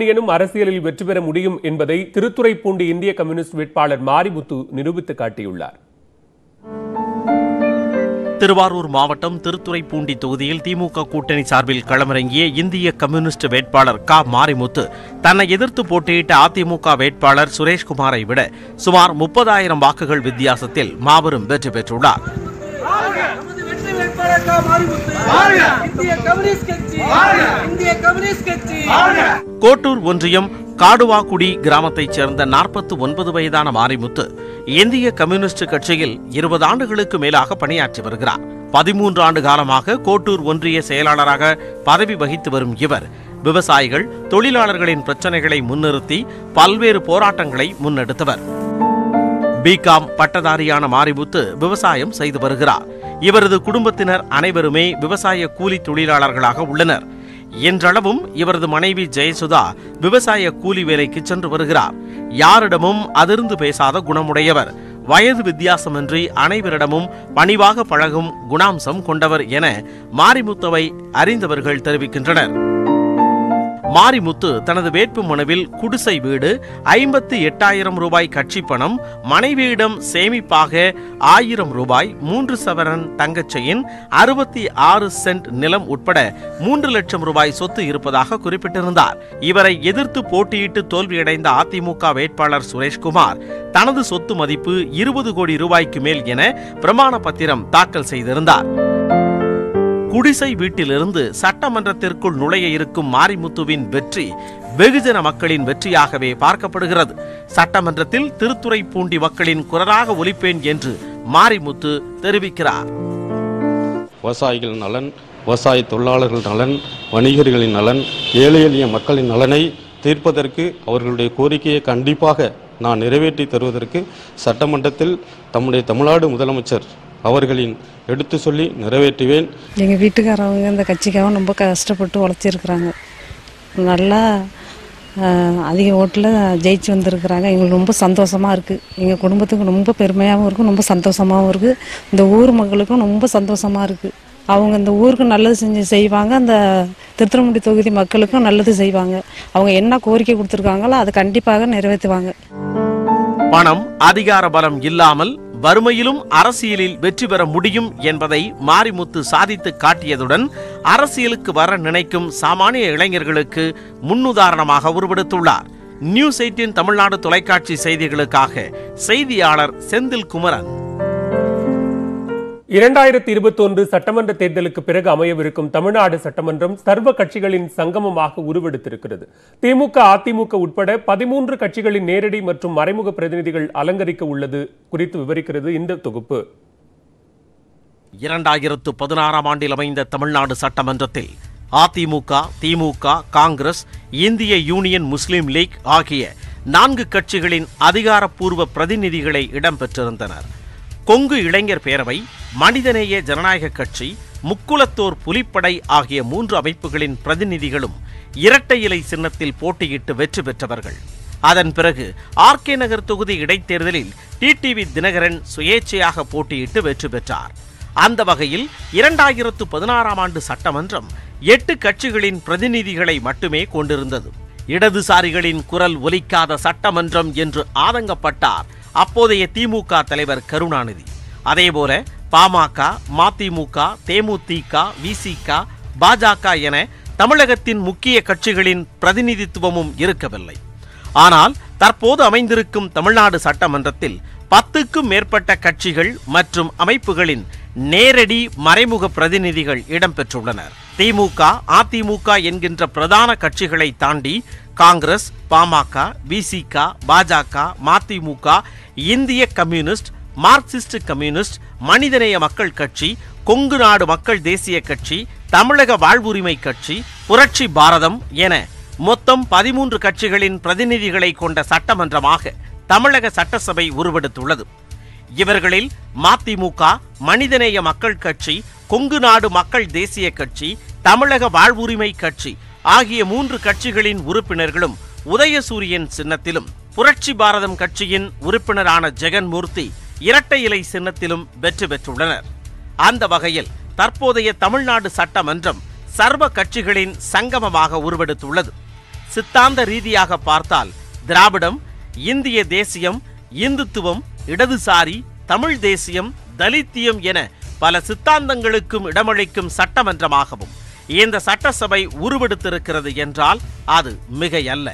சாமானியனும் அரசியலில் வெற்றி பெற முடியும் என்பதை திருத்துறைப்பூண்டி இந்திய கம்யூனிஸ்ட் வேட்பாளர் மாரிமுத்து நிரூபித்து காட்டியுள்ளார் திருவாரூர் மாவட்டம் திருத்துறைப்பூண்டி தொகுதியில் திமுக கூட்டணி சார்பில் களமிறங்கிய இந்திய கம்யூனிஸ்ட் வேட்பாளர் க மாரிமுத்து தன்னை எதிர்த்து போட்டியிட்ட அதிமுக வேட்பாளர் சுரேஷ்குமாரை விட சுமார் முப்பதாயிரம் வாக்குகள் வித்தியாசத்தில் மாபெரும் வெற்றி பெற்றுள்ளார் நமது வெற்றி வேட்பாளர் கா. மாரிமுத்து. இந்திய கம்யூனிஸ்ட் கட்சி இந்திய கம்யூனிஸ்ட் கட்சி கோட்டூர் ஒன்றியம் காடுவாக்குடி கிராமத்தைச் சேர்ந்த நாற்பத்து ஒன்பது வயதான மாரிமுத்து இந்திய கம்யூனிஸ்ட் கட்சியில் இருபது ஆண்டுகளுக்கு மேலாக பணியாற்றி வருகிறார் பதிமூன்று ஆண்டு காலமாக கோட்டூர் ஒன்றிய செயலாளராக பதவி வகித்து வரும் இவர் விவசாயிகள் தொழிலாளர்களின் பிரச்சனைகளை முன்னிறுத்தி பல்வேறு போராட்டங்களை முன்னெடுத்தவர் பிகாம் பட்டதாரியான மாரிமுத்து விவசாயம் செய்து வருகிறார் இவரது குடும்பத்தினர் அனைவருமே விவசாய கூலி தொழிலாளர்களாக உள்ளனர் என்றளவும் இவரது மனைவி ஜெயசுதா விவசாய கூலி வேலைக்கு சென்று வருகிறார் யாரிடமும் அதிர்ந்து பேசாத குணமுடையவர் வயது வித்தியாசமின்றி அனைவரிடமும் பணிவாக பழகும் குணாம்சம் கொண்டவர் என மாரிமுத்துவை அறிந்தவர்கள் தெரிவிக்கின்றனர் மாரிமுத்து தனது வேட்பு மனுவில் குடிசை வீடு ஐம்பத்தி எட்டாயிரம் ரூபாய் கட்சி பணம் மனைவியிடம் சேமிப்பாக ஆயிரம் ரூபாய் மூன்று சவரன் தங்கச்செயின் அறுபத்தி ஆறு சென்ட் நிலம் உட்பட மூன்று லட்சம் ரூபாய் சொத்து இருப்பதாக குறிப்பிட்டிருந்தார் இவரை எதிர்த்து போட்டியிட்டு தோல்வியடைந்த அதிமுக வேட்பாளர் சுரேஷ்குமார் தனது சொத்து மதிப்பு இருபது கோடி ரூபாய்க்கு மேல் என பிரமாண பத்திரம் தாக்கல் செய்திருந்தார் குடிசை வீட்டிலிருந்து சட்டமன்றத்திற்குள் நுழைய இருக்கும் மாரிமுத்துவின் வெற்றி வெகுஜன மக்களின் வெற்றியாகவே பார்க்கப்படுகிறது சட்டமன்றத்தில் திருத்துறைப்பூண்டி மக்களின் குரலாக ஒலிப்பேன் என்று மாரிமுத்து தெரிவிக்கிறார் விவசாயிகள் நலன் விவசாய தொழிலாளர்கள் நலன் வணிகர்களின் நலன் ஏழை எளிய மக்களின் நலனை தீர்ப்பதற்கு அவர்களுடைய கோரிக்கையை கண்டிப்பாக நான் நிறைவேற்றி தருவதற்கு சட்டமன்றத்தில் தம்முடைய தமிழ்நாடு முதலமைச்சர் அவர்களின் எடுத்து சொல்லி நிறைவேற்றுவேன் எங்கள் வீட்டுக்காரவங்க இந்த கட்சிக்காக ரொம்ப கஷ்டப்பட்டு உழைச்சிருக்கிறாங்க நல்லா ஆஹ், அதிக ஓட்டில் ஜெயிச்சு வந்திருக்கிறாங்க எங்களுக்கு ரொம்ப சந்தோஷமாக இருக்குது எங்கள் குடும்பத்துக்கு ரொம்ப பெருமையாகவும் இருக்கும் ரொம்ப சந்தோஷமாகவும் இருக்குது இந்த ஊர் மக்களுக்கும் ரொம்ப சந்தோஷமாக இருக்குது அவங்க இந்த ஊருக்கு நல்லது செஞ்சு செய்வாங்க அந்த திருத்துறைமுடி தொகுதி மக்களுக்கும் நல்லது செய்வாங்க அவங்க என்ன கோரிக்கை கொடுத்துருக்காங்களோ அதை கண்டிப்பாக நிறைவேற்றுவாங்க பணம் அதிகார பலம் இல்லாமல் வறுமையிலும் அரசியலில் வெற்றி பெற முடியும் என்பதை மாரிமுத்து சாதித்து காட்டியதுடன் அரசியலுக்கு வர நினைக்கும் சாமானிய இளைஞர்களுக்கு முன்னுதாரணமாக உருவெடுத்துள்ளார் நியூஸ் எயிட்டின் தமிழ்நாடு தொலைக்காட்சி செய்திகளுக்காக செய்தியாளர் செந்தில் குமரன் இரண்டாயிரத்தி இருபத்தொன்று சட்டமன்ற தேர்தலுக்கு பிறகு அமையவிருக்கும் தமிழ்நாடு சட்டமன்றம் சர்வ கட்சிகளின் சங்கமமாக உருவெடுத்திருக்கிறது திமுக அதிமுக உட்பட பதிமூன்று கட்சிகளின் நேரடி மற்றும் மறைமுக பிரதிநிதிகள் அலங்கரிக்க உள்ளது குறித்து விவரிக்கிறது இந்த தொகுப்பு இரண்டாயிரத்து பதினாறாம் ஆண்டில் அமைந்த தமிழ்நாடு சட்டமன்றத்தில் அதிமுக திமுக காங்கிரஸ் இந்திய யூனியன் முஸ்லீம் லீக் ஆகிய நான்கு கட்சிகளின் அதிகாரப்பூர்வ பிரதிநிதிகளை இடம்பெற்றிருந்தனர் கொங்கு இளைஞர் பேரவை மனிதநேய ஜனநாயக கட்சி முக்குலத்தோர் புலிப்படை ஆகிய மூன்று அமைப்புகளின் பிரதிநிதிகளும் இரட்டை இலை சின்னத்தில் போட்டியிட்டு வெற்றி பெற்றவர்கள் அதன் பிறகு ஆர்கே நகர் தொகுதி இடைத்தேர்தலில் டிடிவி தினகரன் சுயேட்சையாக போட்டியிட்டு வெற்றி பெற்றார் அந்த வகையில் இரண்டாயிரத்து பதினாறாம் ஆண்டு சட்டமன்றம் எட்டு கட்சிகளின் பிரதிநிதிகளை மட்டுமே கொண்டிருந்தது இடதுசாரிகளின் குரல் ஒலிக்காத சட்டமன்றம் என்று ஆதங்கப்பட்டார் அப்போதைய திமுக தலைவர் கருணாநிதி அதேபோல பாமக மதிமுக தேமுதிக விசிக பாஜக என தமிழகத்தின் முக்கிய கட்சிகளின் பிரதிநிதித்துவமும் இருக்கவில்லை ஆனால் தற்போது அமைந்திருக்கும் தமிழ்நாடு சட்டமன்றத்தில் பத்துக்கும் மேற்பட்ட கட்சிகள் மற்றும் அமைப்புகளின் நேரடி மறைமுக பிரதிநிதிகள் இடம்பெற்றுள்ளனர் திமுக அதிமுக என்கின்ற பிரதான கட்சிகளை தாண்டி காங்கிரஸ் பாமக விசிக பாஜக மதிமுக இந்திய கம்யூனிஸ்ட் மார்க்சிஸ்ட் கம்யூனிஸ்ட் மனிதநேய மக்கள் கட்சி கொங்கு நாடு மக்கள் தேசிய கட்சி தமிழக வாழ்வுரிமை கட்சி புரட்சி பாரதம் என மொத்தம் பதிமூன்று கட்சிகளின் பிரதிநிதிகளை கொண்ட சட்டமன்றமாக தமிழக சட்டசபை உருவெடுத்துள்ளது இவர்களில் மதிமுக மனிதநேய மக்கள் கட்சி கொங்கு நாடு மக்கள் தேசிய கட்சி தமிழக வாழ்வுரிமை கட்சி ஆகிய மூன்று கட்சிகளின் உறுப்பினர்களும் உதயசூரியன் சின்னத்திலும் புரட்சி பாரதம் கட்சியின் உறுப்பினரான ஜெகன்மூர்த்தி இரட்டை இலை சின்னத்திலும் வெற்றி பெற்றுள்ளனர் அந்த வகையில் தற்போதைய தமிழ்நாடு சட்டமன்றம் சர்வ கட்சிகளின் சங்கமமாக உருவெடுத்துள்ளது சித்தாந்த ரீதியாக பார்த்தால் திராவிடம் இந்திய தேசியம் இந்துத்துவம் இடதுசாரி தமிழ் தேசியம் தலித்தியம் என பல சித்தாந்தங்களுக்கும் இடமளிக்கும் சட்டமன்றமாகவும் இந்த சட்டசபை உருவெடுத்திருக்கிறது என்றால் அது மிகையல்ல